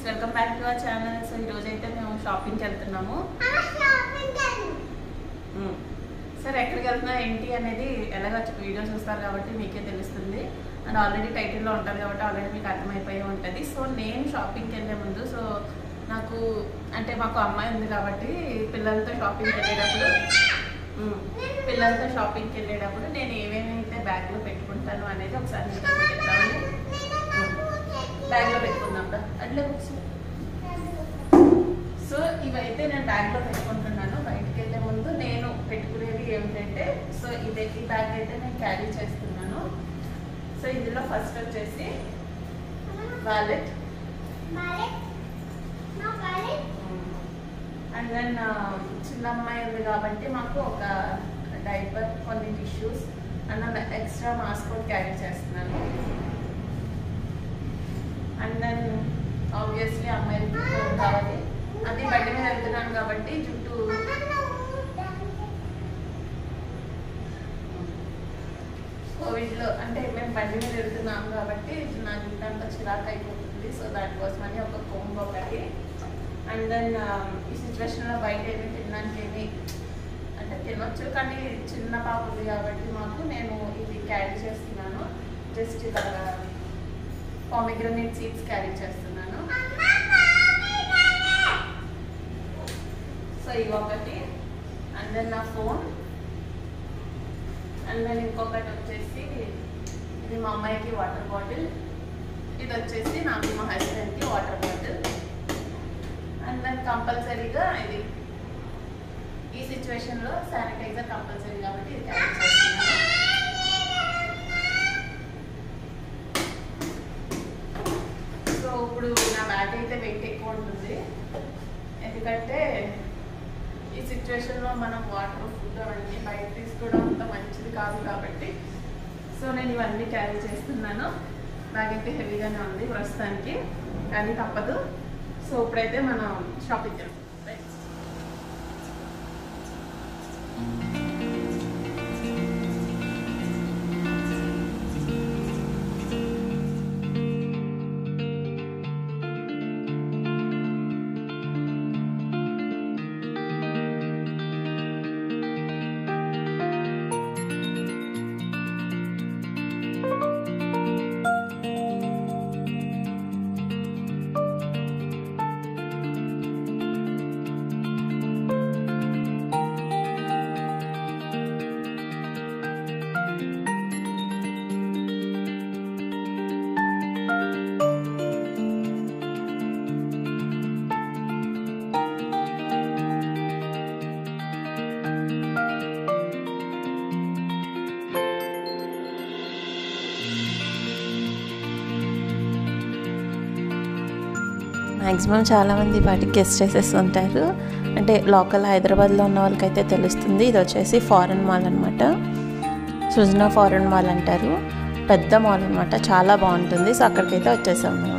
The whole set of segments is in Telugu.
Welcome back to our channel so ఈ రోజు అయితే మేము షాపింగ్కి వెళ్తున్నాము మ్మ్. సరే ఎక్కడికి వెళ్తున్నా ఏంటి అనేది ఎలాగ వీడియో చూస్తారు కాబట్టి మీకే తెలుస్తుంది అండ్ ఆల్రెడీ టైటిల్లో ఉంటుంది కాబట్టి ఆల్రెడీ మీకు అర్థమైపోయి ఉంటుంది సో నేను షాపింగ్కి వెళ్ళే ముందు సో నాకు అంటే మాకు అమ్మాయి ఉంది కాబట్టి పిల్లలతో షాపింగ్కి వెళ్ళేటప్పుడు మ్మ్. పిల్లలతో షాపింగ్కి వెళ్ళేటప్పుడు నేను ఏమేమి అయితే బ్యాగ్లో పెట్టుకుంటాను అనేది ఒకసారి మీతో చెప్తాను బ్యాగ్లో పెట్టుకుందాం రా. అట్లే బుక్స్ సో ఇవైతే నేను బ్యాగ్లో పెట్టుకుంటున్నాను బయటికి వెళ్ళే ముందు నేను పెట్టుకునేది ఏమిటంటే సో ఇది ఈ బ్యాగ్ అయితే నేను క్యారీ చేస్తున్నాను సో ఇందులో ఫస్ట్ వచ్చేసి వాలెట్ అండ్ దెన్ చిన్న అమ్మాయి ఉంది కాబట్టి మాకు ఒక డైపర్ కొన్ని టిష్యూస్ అండ్ ఎక్స్ట్రా మాస్క్ కూడా క్యారీ చేస్తున్నాను అండ్ దెన్ ఆబ్వియస్లీ అమ్మాయిలకి ఫోన్ కావాలి అది బండి మీద వెళ్తున్నాను కాబట్టి జుట్టు కోవిడ్లో అంటే మేము బండి మీద వెళ్తున్నాం కాబట్టి నా జుట్టు అంతా చిరాకు అయిపోతుంది సో దానికోసమని ఒక కోంబ్ ఒకటి అండ్ దెన్ ఈ సిచ్యువేషన్లో బయట ఏమి తినడానికి ఏమి అంటే తినొచ్చు కానీ చిన్న పాప ఉంది కాబట్టి మాకు నేను ఇది క్యారీ చేస్తున్నాను జస్ట్ ఇలా పామిగ్రనేట్ సీడ్స్ క్యారీ చేస్తున్నాను సో ఇవి ఒకటి అండ్ దెన్ నా ఫోన్ అండ్ దెన్ ఇంకొకటి వచ్చేసి ఇది మా అమ్మాయికి వాటర్ బాటిల్ ఇది వచ్చేసి నాకు మా హస్బెండ్కి వాటర్ బాటిల్ అండ్ దెన్ కంపల్సరీగా ఇది ఈ సిచ్యువేషన్లో శానిటైజర్ కంపల్సరీ కాబట్టి ఇది క్యారీ చేస్తున్నాను సో ఇప్పుడు నా బ్యాగ్ అయితే వెయిట్ ఎక్కువ ఉంటుంది ఎందుకంటే ఈ సిచ్యువేషన్లో మనం వాటర్ ఫుడ్ అవన్నీ బయట తీసుకోవడం అంత మంచిది కాదు కాబట్టి సో నేను ఇవన్నీ క్యారీ చేస్తున్నాను బ్యాగ్ అయితే హెవీగానే ఉంది ప్రస్తుతానికి కానీ తప్పదు సో ఇప్పుడైతే మనం షాపింగ్ చేస్తాం రైట్ మ్యాక్సిమం చాలామంది వాటికి గెస్ట్ చేసేసి ఉంటారు అంటే లోకల్ హైదరాబాద్లో ఉన్న వాళ్ళకైతే తెలుస్తుంది ఇది వచ్చేసి ఫారెన్ మాల్ అనమాట సృజనా ఫారెన్ మాల్ అంటారు పెద్ద మాల్ అనమాట చాలా బాగుంటుంది సో అక్కడికైతే వచ్చేసాం మేము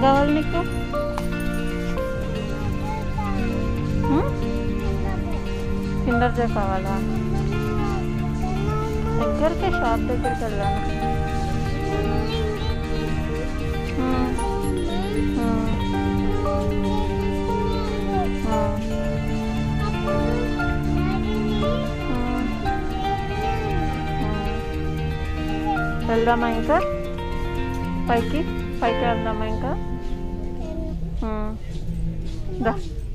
కావాలి నీకు కిండర్ జే కావాలా దగ్గరికి షాప్ దగ్గరికి వెళ్ళాను మ్మ్. మ్మ్. మ్మ్. వెళ్దామా ఇంకా పైకి పైకి వెళ్దామా ఇంకా మ్మ్. దా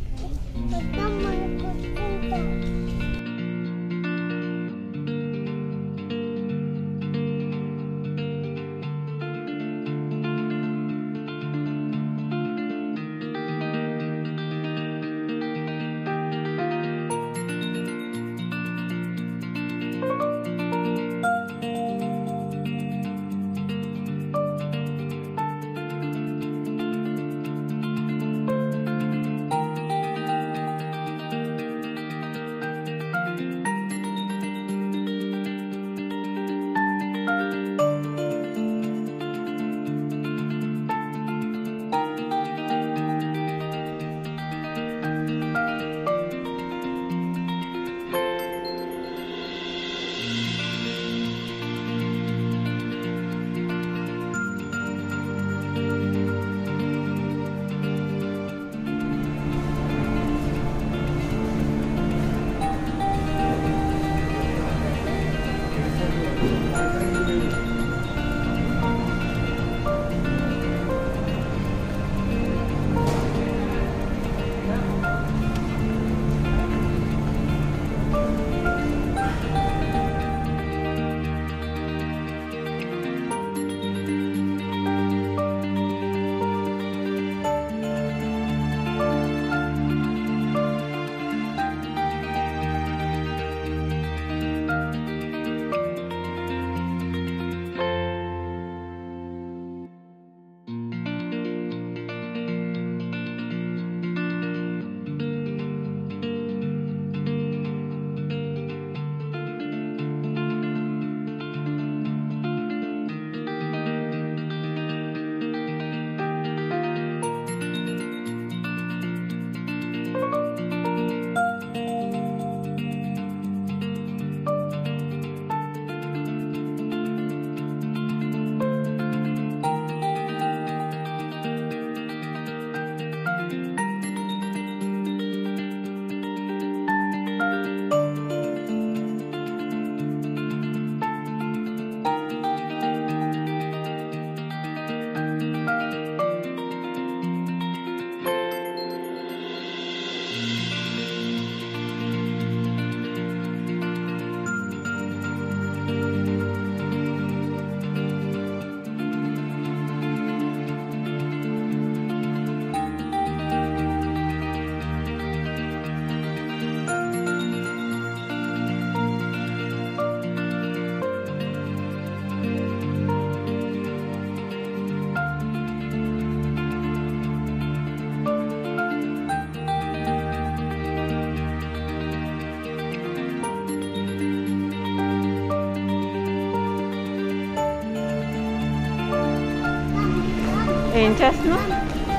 ఏం చేస్తున్నావు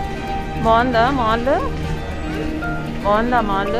బాగుందా మాల్ బాగుందా మాల్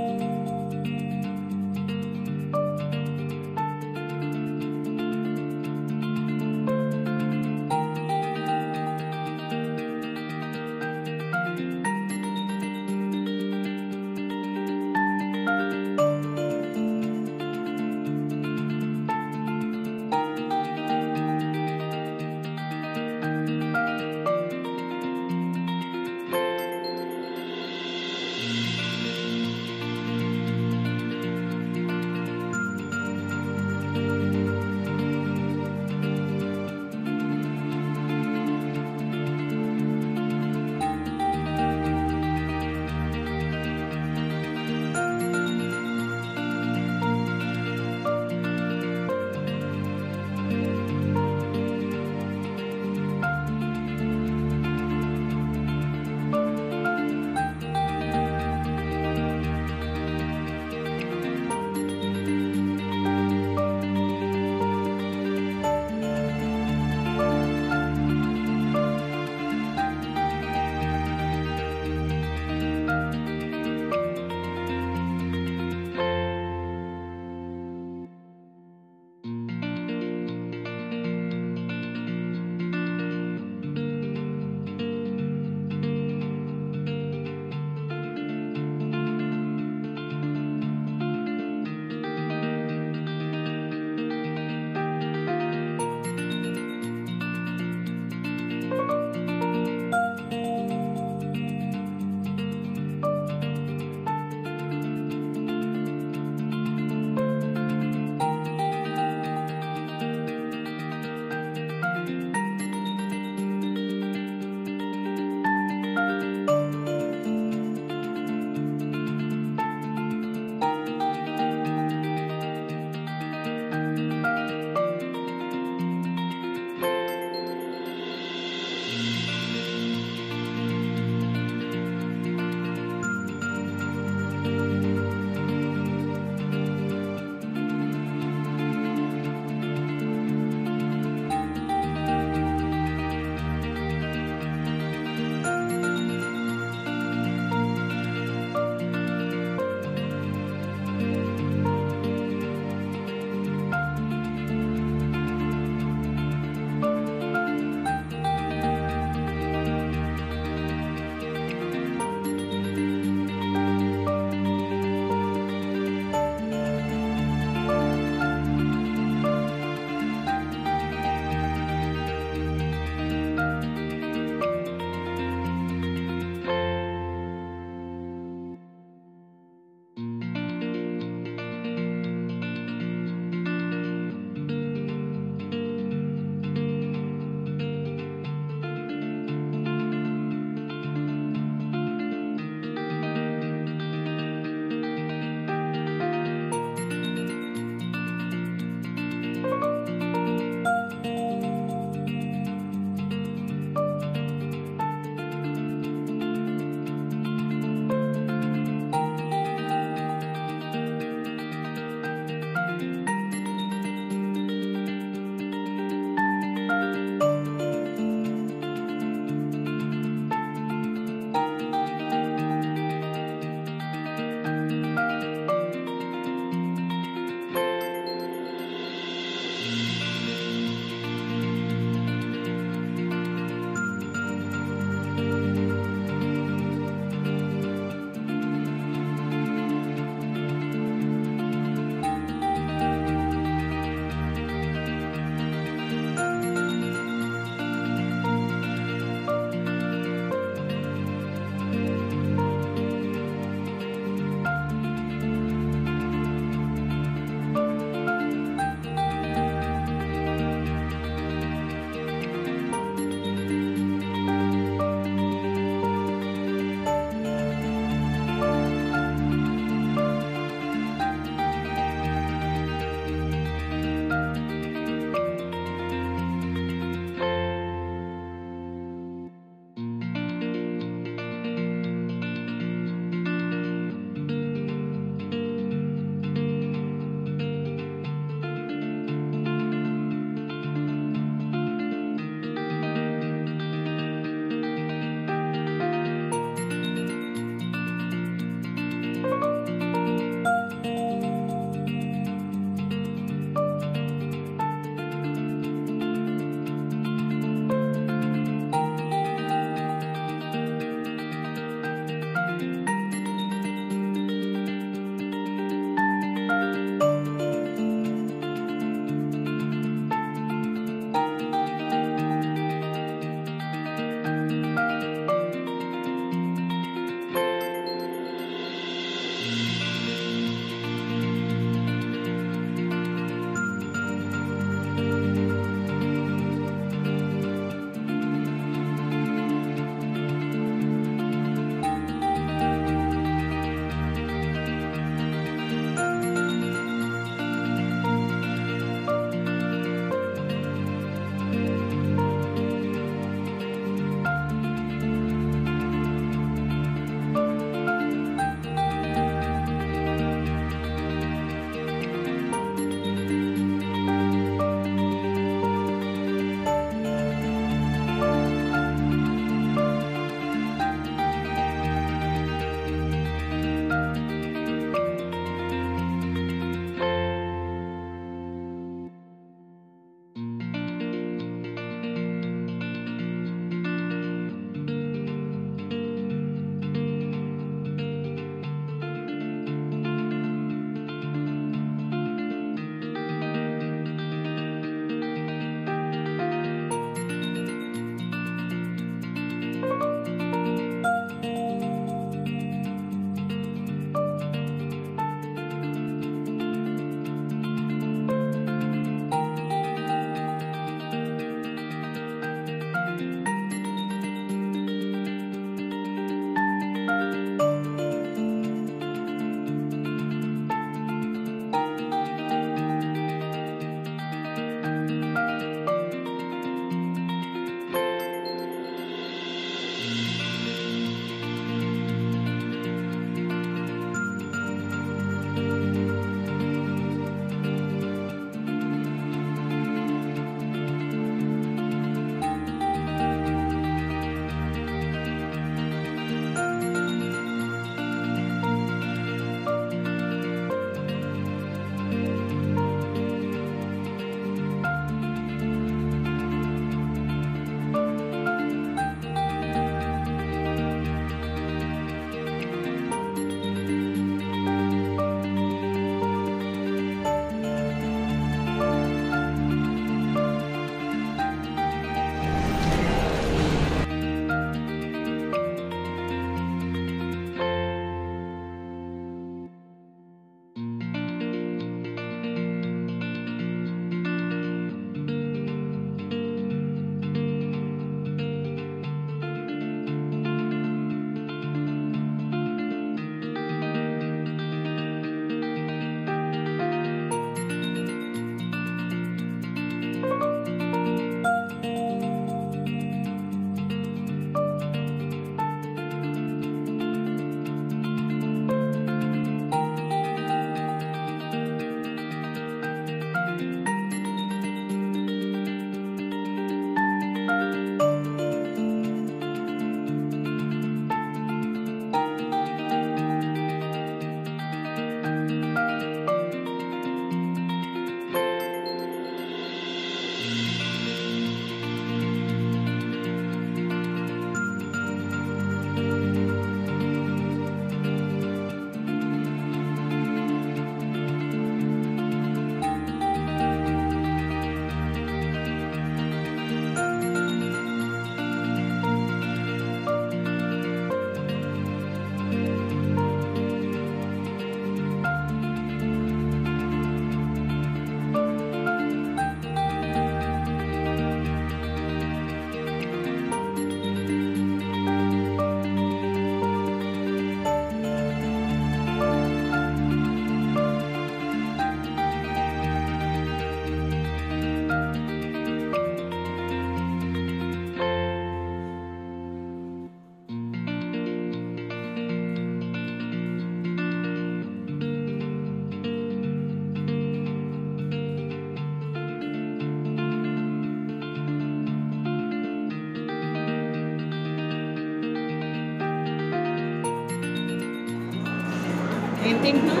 ఏం తింటున్నావు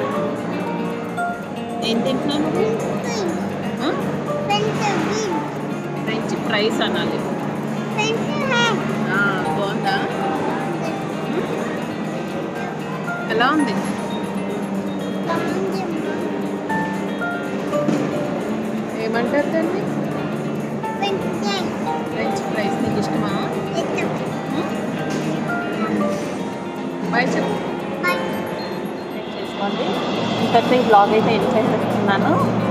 ఏం తింటున్నావు నువ్వు ఆ? ఫ్రెంచ్ ఫ్రైస్ అనాలి ఆ, బాగుందా ఎలా ఉంది ఏమంటారు దాన్ని ఫ్రెంచ్ ఫ్రైస్ నీకు ఇష్టమా బాయ్ చెప్పు చేసుకోండి ఇంకైతే ఈ బ్లాగ్ అయితే ఎండ్ చేసేస్తున్నాను